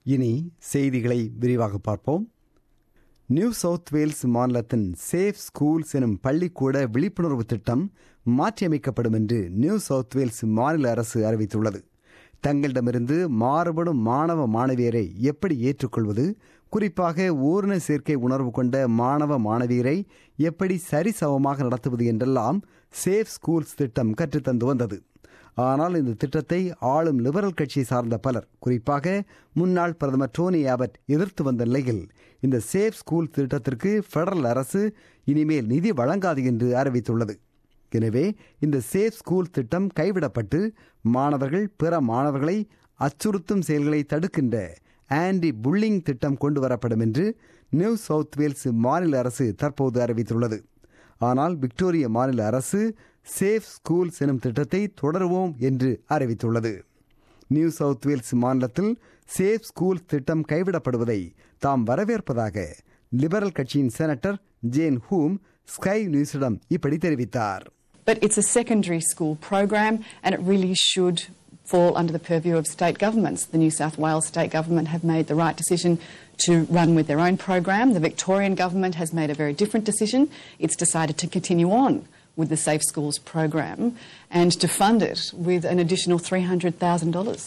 இனி செய்திகளை விரிவாக பார்ப்போம் நியூ சவுத் வேல்ஸ் மாநிலத்தின் சேஃப் ஸ்கூல்ஸ் எனும் பள்ளிக்கூட விழிப்புணர்வு திட்டம் மாற்றியமைக்கப்படும் என்று நியூ சவுத் வேல்ஸ் மாநில அரசு அறிவித்துள்ளது தங்களிடமிருந்து மாறுபடும் மாணவ மாணவியரை எப்படி ஏற்றுக்கொள்வது குறிப்பாக ஓரின சேர்க்கை உணர்வு கொண்ட மாணவ மாணவியரை எப்படி சரிசமமாக நடத்துவது என்றெல்லாம் சேஃப் ஸ்கூல்ஸ் திட்டம் கற்றுத்தந்து வந்தது ஆனால் இந்த திட்டத்தை ஆளும் லிபரல் கட்சியை சார்ந்த பலர் குறிப்பாக முன்னாள் பிரதமர் டோனி ஆபட் எதிர்த்து வந்த நிலையில் இந்த சேஃப் ஸ்கூல் திட்டத்திற்கு பெடரல் அரசு இனிமேல் நிதி வழங்காது என்று அறிவித்துள்ளது எனவே இந்த சேஃப் ஸ்கூல் திட்டம் கைவிடப்பட்டு மாணவர்கள் பிற மாணவர்களை அச்சுறுத்தும் செயல்களை தடுக்கின்ற ஆன்டி புல்லிங் திட்டம் கொண்டு வரப்படும் என்று நியூ சவுத் வேல்ஸ் மாநில அரசு தற்போது அறிவித்துள்ளது ஆனால் விக்டோரிய மாநில அரசு சேஃப் ஸ்கூல்ஸ் எனும் திட்டத்தை தொடருவோம் என்று அறிவித்துள்ளது நியூ சவுத் வேல்ஸ் மாநிலத்தில் சேஃப் ஸ்கூல் திட்டம் கைவிடப்படுவதை தாம் வரவேற்பதாக லிபரல் கட்சியின் செனட்டர் ஜேன் ஹூம் ஸ்கை நியூஸிடம் இப்படி தெரிவித்தார் But it's a secondary school program and it really should fall under the purview of state governments. The New South Wales state government have made the right decision to run with their own program. The Victorian government has made a very different decision. It's decided to continue on with the Safe Schools program and to fund it with an additional $300,000.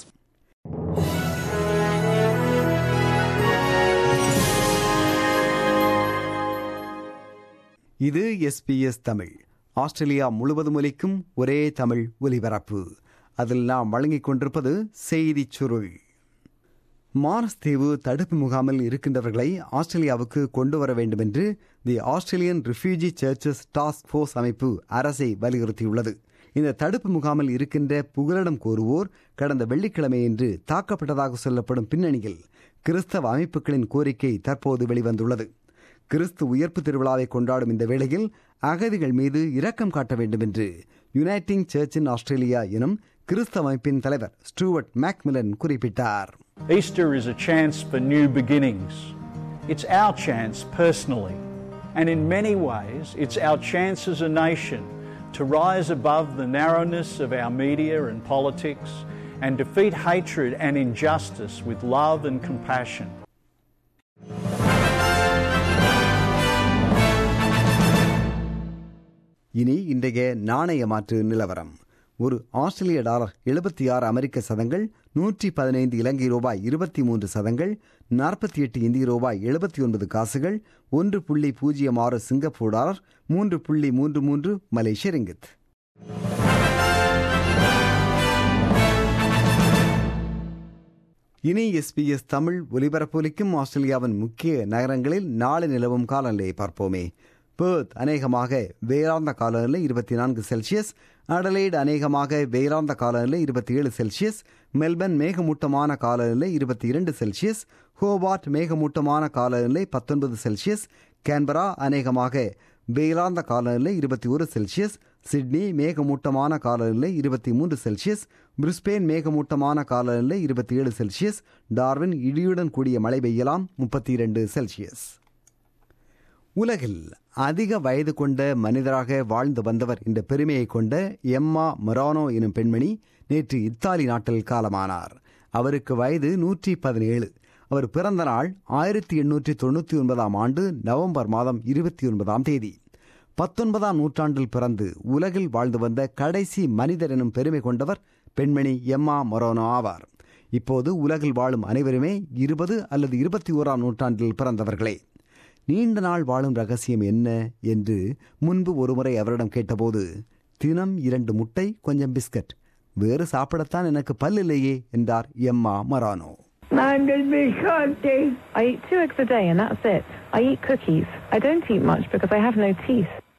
இது SBS Tamil Australia முழுவதும் ஒலிக்கும் ஒரே தமிழ் ஒலிபரப்பு அதில் நாம் வழங்கிக் கொண்டிருப்பது செய்திச் சுருள் மாரஸ் தீவு தடுப்பு முகாமில் இருக்கின்றவர்களை ஆஸ்திரேலியாவுக்கு கொண்டு வர வேண்டும் என்று the Australian refugee churches task force அமைப்பு அரசை வலியுறுத்தியுள்ளது இந்த தடுப்பு முகாமில் இருக்கின்ற புகலிடம் கோருவோர் கடந்த வெள்ளிக்கிழமையன்று தாக்கப்பட்டதாக சொல்லப்படும் பின்னணியில் கிறிஸ்தவ அமைப்புகளின் கோரிக்கை தற்போது வெளிவந்துள்ளது கிறிஸ்து உயர்ப்பு திருவிழாவை கொண்டாடும் இந்த வேளையில் அகதிகள் மீது இரக்கம் காட்ட வேண்டும் என்று யுனைட்டிங் சர்ச் இன் ஆஸ்திரேலியா எனும் கிறிஸ்தவ அமைப்பின் தலைவர் ஸ்டூவர்ட் மேக்மிலன் குறிப்பிட்டார் Easter is a chance for new beginnings. It's our chance personally. And in many ways, it's our chance as a nation to rise above the narrowness of our media and politics and defeat hatred and injustice with love and compassion. இனி இன்றைய நாணய மாற்று நிலவரம் ஒரு ஆஸ்திரேலிய dollar எழுபத்தி ஆறு அமெரிக்க சதங்கள் நூற்றி பதினைந்து இலங்கை ரூபாய் இருபத்தி மூன்று சதங்கள் நாற்பத்தி எட்டு இந்திய ரூபாய் எழுபத்தி ஒன்பது காசுகள் ஒன்று புள்ளி பூஜ்ஜியம் ஆறு சிங்கப்பூர் டாலர் மூன்று புள்ளி மூன்று மூன்று மலேசிய ரிங்கித் இனி எஸ்பிஎஸ் தமிழ் ஒலிபரப்பொலிக்கும் ஆஸ்திரேலியாவின் முக்கிய நகரங்களில் நாளை நிலவும் காலநிலையை பார்ப்போமே பேர்த் அநேகமாக வேளாந்த காலநிலை இருபத்தி நான்கு செல்சியஸ் அடலைடு அநேகமாக வேளாந்த காலநிலை இருபத்தி ஏழு செல்சியஸ் மெல்பர்ன் மேகமூட்டமான காலநிலை இருபத்தி இரண்டு செல்சியஸ் ஹோபார்ட் மேகமூட்டமான காலநிலை பத்தொன்பது செல்சியஸ் கேன்பரா அநேகமாக வேளாந்த காலநிலை இருபத்தி ஒரு செல்சியஸ் சிட்னி மேகமூட்டமான காலநிலை இருபத்தி மூன்று செல்சியஸ் பிரிஸ்பெயின் மேகமூட்டமான காலநிலை இருபத்தி ஏழு செல்சியஸ் டார்வின் இடியுடன் கூடிய மழை பெய்யலாம் முப்பத்தி இரண்டு செல்சியஸ் உலகில் அதிக வயது கொண்ட மனிதராக வாழ்ந்து வந்தவர் என்ற பெருமையை கொண்ட எம்மா மொரானோ எனும் பெண்மணி நேற்று இத்தாலி நாட்டில் காலமானார் அவருக்கு வயது நூற்றி பதினேழு அவர் பிறந்த நாள் ஆயிரத்தி எண்ணூற்றி தொண்ணூற்றி ஒன்பதாம் ஆண்டு நவம்பர் மாதம் இருபத்தி ஒன்பதாம் தேதி பத்தொன்பதாம் நூற்றாண்டில் பிறந்து உலகில் வாழ்ந்து வந்த கடைசி மனிதர் எனும் பெருமை கொண்டவர் பெண்மணி எம்மா மொரோனோ ஆவார் இப்போது உலகில் வாழும் அனைவருமே இருபது அல்லது இருபத்தி ஓராம் நூற்றாண்டில் பிறந்தவர்களே நீண்ட நாள் வாழும் ரகசியம் என்ன என்று முன்பு ஒருமுறை அவரிடம் கேட்டபோது தினம் இரண்டு முட்டை கொஞ்சம் பிஸ்கட் வேறு சாப்பிடத்தான் எனக்கு பல் இல்லையே என்றார் எம்மா மரானோ நாங்கள் பிஸ்கட்டை I eat two eggs a day and that's it. I eat cookies. I don't eat much because I have no teeth.